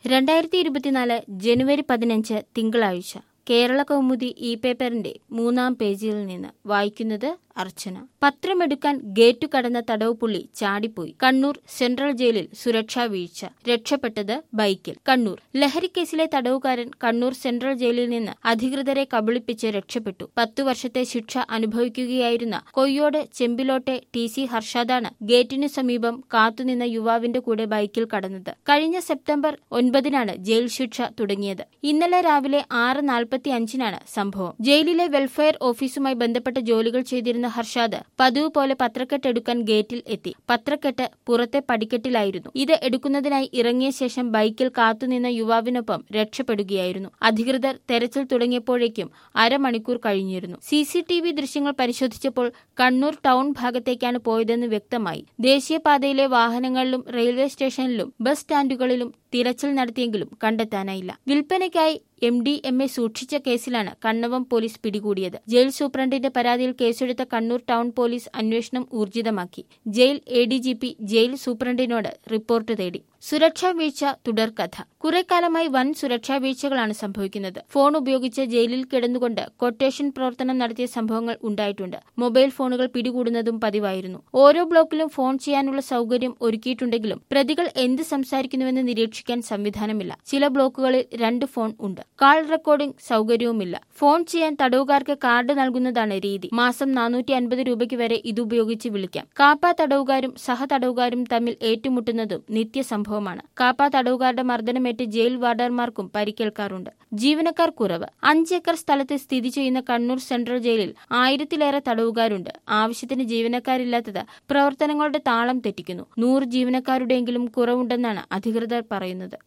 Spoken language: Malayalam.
രണ്ടായിരത്തി ഇരുപത്തിനാല് ജനുവരി പതിനഞ്ച് തിങ്കളാഴ്ച കേരള കൗമുദി ഇ പേപ്പറിന്റെ മൂന്നാം പേജിൽ നിന്ന് വായിക്കുന്നത് അർച്ചന പത്രമെടുക്കാൻ ഗേറ്റു കടന്ന തടവുപുള്ളി ചാടിപ്പോയി കണ്ണൂർ സെൻട്രൽ ജയിലിൽ സുരക്ഷാ വീഴ്ച രക്ഷപ്പെട്ടത് ബൈക്കിൽ കണ്ണൂർ ലഹരിക്കേസിലെ തടവുകാരൻ കണ്ണൂർ സെൻട്രൽ ജയിലിൽ നിന്ന് അധികൃതരെ കബളിപ്പിച്ച് രക്ഷപ്പെട്ടു പത്തു വർഷത്തെ ശിക്ഷ അനുഭവിക്കുകയായിരുന്ന കൊയ്യോട് ചെമ്പിലോട്ടെ ടി സി ഹർഷാദാണ് ഗേറ്റിനു സമീപം കാത്തുനിന്ന യുവാവിന്റെ കൂടെ ബൈക്കിൽ കടന്നത് കഴിഞ്ഞ സെപ്റ്റംബർ ഒൻപതിനാണ് ജയിൽ ശിക്ഷ തുടങ്ങിയത് ഇന്നലെ രാവിലെ ആറ് നാൽപ്പത്തി അഞ്ചിനാണ് സംഭവം ജയിലിലെ വെൽഫെയർ ഓഫീസുമായി ബന്ധപ്പെട്ട ജോലികൾ ചെയ്തിരുന്ന ഹർഷാദ് പതിവ് പോലെ പത്രക്കെട്ട് എടുക്കാൻ ഗേറ്റിൽ എത്തി പത്രക്കെട്ട് പുറത്തെ പടിക്കെട്ടിലായിരുന്നു ഇത് എടുക്കുന്നതിനായി ഇറങ്ങിയ ശേഷം ബൈക്കിൽ കാത്തുനിന്ന യുവാവിനൊപ്പം രക്ഷപ്പെടുകയായിരുന്നു അധികൃതർ തെരച്ചിൽ തുടങ്ങിയപ്പോഴേക്കും അരമണിക്കൂർ കഴിഞ്ഞിരുന്നു സി സി ടി വി ദൃശ്യങ്ങൾ പരിശോധിച്ചപ്പോൾ കണ്ണൂർ ടൗൺ ഭാഗത്തേക്കാണ് പോയതെന്ന് വ്യക്തമായി ദേശീയപാതയിലെ വാഹനങ്ങളിലും റെയിൽവേ സ്റ്റേഷനിലും ബസ് സ്റ്റാൻഡുകളിലും തിരച്ചിൽ നടത്തിയെങ്കിലും കണ്ടെത്താനായില്ല വിൽപ്പനയ്ക്കായി എം ഡി എം എ സൂക്ഷിച്ച കേസിലാണ് കണ്ണവം പോലീസ് പിടികൂടിയത് ജയിൽ സൂപ്രണ്ടിന്റെ പരാതിയിൽ കേസെടുത്ത കണ്ണൂർ ടൗൺ പോലീസ് അന്വേഷണം ഊർജിതമാക്കി jail A D G P jail സൂപ്രണ്ടിനോട് റിപ്പോർട്ട് തേടി സുരക്ഷാ വീഴ്ച തുടർക്കഥ കുറെ കാലമായി വൻ സുരക്ഷാ വീഴ്ചകളാണ് സംഭവിക്കുന്നത് ഫോൺ ഉപയോഗിച്ച് ജയിലിൽ കിടന്നുകൊണ്ട് കൊട്ടേഷൻ പ്രവർത്തനം നടത്തിയ സംഭവങ്ങൾ ഉണ്ടായിട്ടുണ്ട് മൊബൈൽ ഫോണുകൾ പിടികൂടുന്നതും പതിവായിരുന്നു ഓരോ ബ്ലോക്കിലും ഫോൺ ചെയ്യാനുള്ള സൗകര്യം ഒരുക്കിയിട്ടുണ്ടെങ്കിലും പ്രതികൾ എന്ത് സംസാരിക്കുന്നുവെന്ന് നിരീക്ഷിക്കാൻ സംവിധാനമില്ല ചില ബ്ലോക്കുകളിൽ രണ്ട് ഫോൺ ഉണ്ട് കാൾ റെക്കോർഡിംഗ് സൗകര്യവുമില്ല ഫോൺ ചെയ്യാൻ തടവുകാർക്ക് കാർഡ് നൽകുന്നതാണ് രീതി മാസം നാനൂറ്റി അൻപത് രൂപയ്ക്ക് വരെ ഇതുപയോഗിച്ച് വിളിക്കാം കാപ്പ തടവുകാരും സഹതടവുകാരും തമ്മിൽ ഏറ്റുമുട്ടുന്നതും നിത്യസംഭവമാണ് കാപ്പ തടവുകാരുടെ മർദ്ദനമേറ്റ് ജയിൽ വാർഡർമാർക്കും പരിക്കേൽക്കാറുണ്ട് ജീവനക്കാർ കുറവ് അഞ്ചേക്കർ സ്ഥലത്ത് സ്ഥിതി ചെയ്യുന്ന കണ്ണൂർ സെൻട്രൽ ജയിലിൽ ആയിരത്തിലേറെ തടവുകാരുണ്ട് ആവശ്യത്തിന് ജീവനക്കാരില്ലാത്തത് പ്രവർത്തനങ്ങളുടെ താളം തെറ്റിക്കുന്നു നൂറ് ജീവനക്കാരുടെയെങ്കിലും കുറവുണ്ടെന്നാണ് അധികൃതർ പറയുന്നത്